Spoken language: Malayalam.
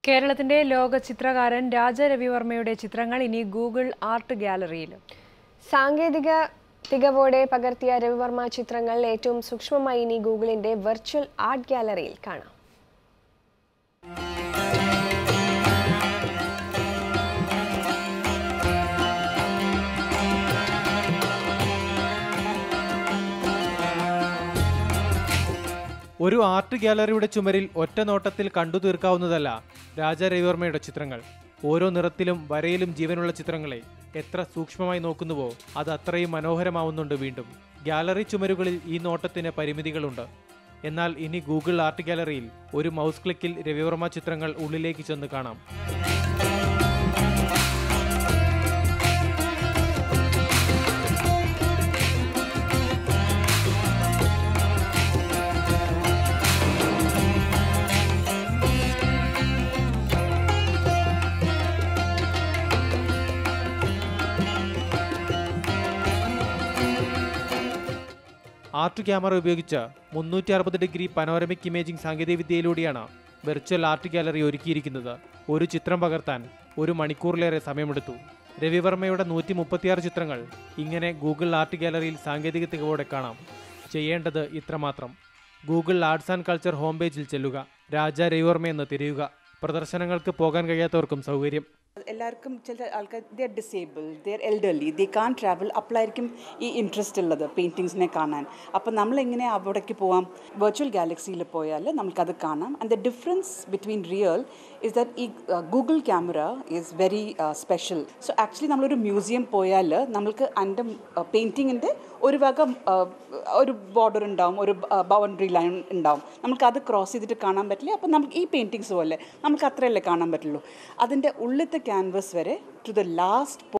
കേരളത്തിന്റെ ലോക ചിത്രകാരൻ രാജ രവിവർമ്മയുടെ ചിത്രങ്ങൾ ഇനി ഗൂഗിൾ ആർട്ട് ഗാലറിയിലും സാങ്കേതിക തികവോടെ പകർത്തിയ രവിവർമ്മ ചിത്രങ്ങൾ ഏറ്റവും സൂക്ഷ്മമായി ഇനി ഗൂഗിളിന്റെ വെർച്വൽ ആർട്ട് ഗാലറിയിൽ കാണാം ഒരു ആർട്ട് ഗാലറിയുടെ ചുമരിൽ ഒറ്റ നോട്ടത്തിൽ കണ്ടു തീർക്കാവുന്നതല്ല രാജ രവിവർമ്മയുടെ ചിത്രങ്ങൾ ഓരോ നിറത്തിലും വരയിലും ജീവനുള്ള ചിത്രങ്ങളെ എത്ര സൂക്ഷ്മമായി നോക്കുന്നുവോ അത് അത്രയും മനോഹരമാവുന്നുണ്ട് വീണ്ടും ഗാലറി ചുമരുകളിൽ ഈ നോട്ടത്തിന് പരിമിതികളുണ്ട് എന്നാൽ ഇനി ഗൂഗിൾ ആർട്ട് ഗാലറിയിൽ ഒരു മൗസ് ക്ലിക്കിൽ രവിവർമ്മ ചിത്രങ്ങൾ ഉള്ളിലേക്ക് ചെന്ന് കാണാം ആർട്ട് ക്യാമറ ഉപയോഗിച്ച് മുന്നൂറ്റി അറുപത് ഡിഗ്രി പനോരമിക് ഇമേജിംഗ് സാങ്കേതികവിദ്യയിലൂടെയാണ് വെർച്വൽ ആർട്ട് ഗാലറി ഒരുക്കിയിരിക്കുന്നത് ഒരു ചിത്രം പകർത്താൻ ഒരു മണിക്കൂറിലേറെ സമയമെടുത്തു രവിവർമ്മയുടെ നൂറ്റി മുപ്പത്തിയാറ് ചിത്രങ്ങൾ ഇങ്ങനെ ഗൂഗിൾ ആർട്ട് ഗാലറിയിൽ സാങ്കേതിക തികവോടെ കാണാം ചെയ്യേണ്ടത് ഇത്രമാത്രം Google arts and culture home പേജിൽ ചെല്ലുക രാജ രവിവർമ്മ എന്ന് തിരയുക പ്രദർശനങ്ങൾക്ക് പോകാൻ കഴിയാത്തവർക്കും സൗകര്യം എല്ലാവർക്കും ചില ആൾക്കാർ the disabled the elderly they can travel അപ്പോഴായിരിക്കും ഈ ഇൻട്രസ്റ്റ് ഉള്ളത് പെയിൻറ്റിങ്സിനെ കാണാൻ അപ്പോൾ നമ്മളെങ്ങനെ അവിടേക്ക് പോവാം വെർച്വൽ ഗാലക്സിയിൽ പോയാൽ നമുക്കത് കാണാം and the difference between real is that ഈ Google camera is very special so actually നമ്മളൊരു മ്യൂസിയം പോയാൽ നമ്മൾക്ക് അതിൻ്റെ പെയിൻറ്റിങ്ങിൻ്റെ ഒരു വക uh, ഒരു ബോർഡർ ഉണ്ടാവും ഒരു ബൗണ്ടറി ലൈൻ ഉണ്ടാവും നമുക്ക് അത് ക്രോസ് ചെയ്തിട്ട് കാണാൻ പറ്റില്ല അപ്പോൾ നമുക്ക് ഈ പെയിൻറ്റിങ്സ് പോലെ നമുക്ക് അത്രയല്ലേ കാണാൻ പറ്റുള്ളൂ അതിൻ്റെ ഉള്ളിലത്തെ ക്യാൻവസ് വരെ ടു ദ ലാസ്റ്റ്